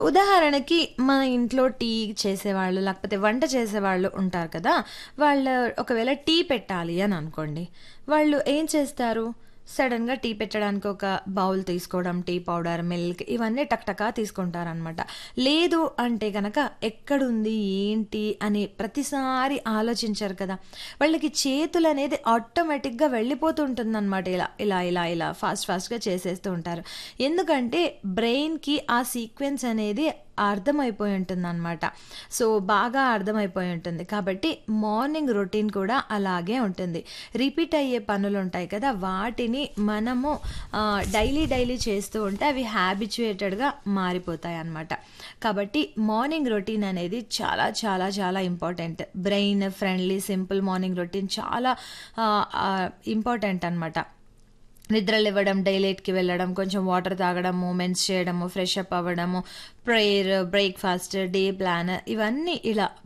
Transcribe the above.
ఉదాహరణకి మన ఇంట్లో టీ చేసేవాళ్ళు, లేకపోతే వంట చేసేవాళ్ళు ఉంటారు కదా! వాళ్ళు ఒకవేళ టీ పెట్టాలి అని అనుకోండి. వాళ్ళు ఏం చేస్తారు? సడెన్‌గా టీ పెట్టడానికి ఒక బౌల్ తీసుకోవడం, టీ పౌడర్, మిల్క్ ఇవన్నీ టకటకా తీసుకుంటారనమాట. లేదు అంటే గనక ఎక్కడుంది? ఏంటి? అని ప్రతిసారి ఆలోచించరు కదా! వాళ్ళకి చేతులనేది ఆటోమేటిక్‌గా వెళ్ళిపోతూ ఉంటుందనమాట. ఇలా, ఇలా, ఇలా, ఇలా ఫాస్ట్ ఫాస్ట్‌గా చేసేస్తూ ఉంటారు. ఎందుకంటే బ్రెయిన్‌కి ఆ సీక్వెన్స్ అనేది అర్థమైపోయి ఉంటుందనమాట. సో, బాగా అర్థమైపోయి ఉంటుంది. కాబట్టి మార్నింగ్ రొటీన్ కూడా అలాగే ఉంటుంది. రిపీట్ అయ్యే పనులుంటాయి కదా! వాటిని మనము ఆహ్, డైలీ, డైలీ చేస్తూ ఉంటే అవి హ్యాబిచ్యుయేటెడ్‌గా మారిపోతాయనమాట. కాబట్టి మార్నింగ్ రొటీన్ అనేది చాలా, చాలా, చాలా important. Brain friendly, simple morning routine చాలా ఆహ్, ఆహ్, ఇంపార్టెంట్ అనమాట. నిద్ర లెవ్వడం, డైలైట్‌కి వెళ్ళడం, కొంచెం వాటర్ తాగడం, మూవ్‌మెంట్స్ చేయడము, ఫ్రెష్ అప్ అవ్వడము, ప్రేయర్, బ్రేక్‌ఫాస్ట్, డే ప్లాన్ ఇవన్నీ ఇలా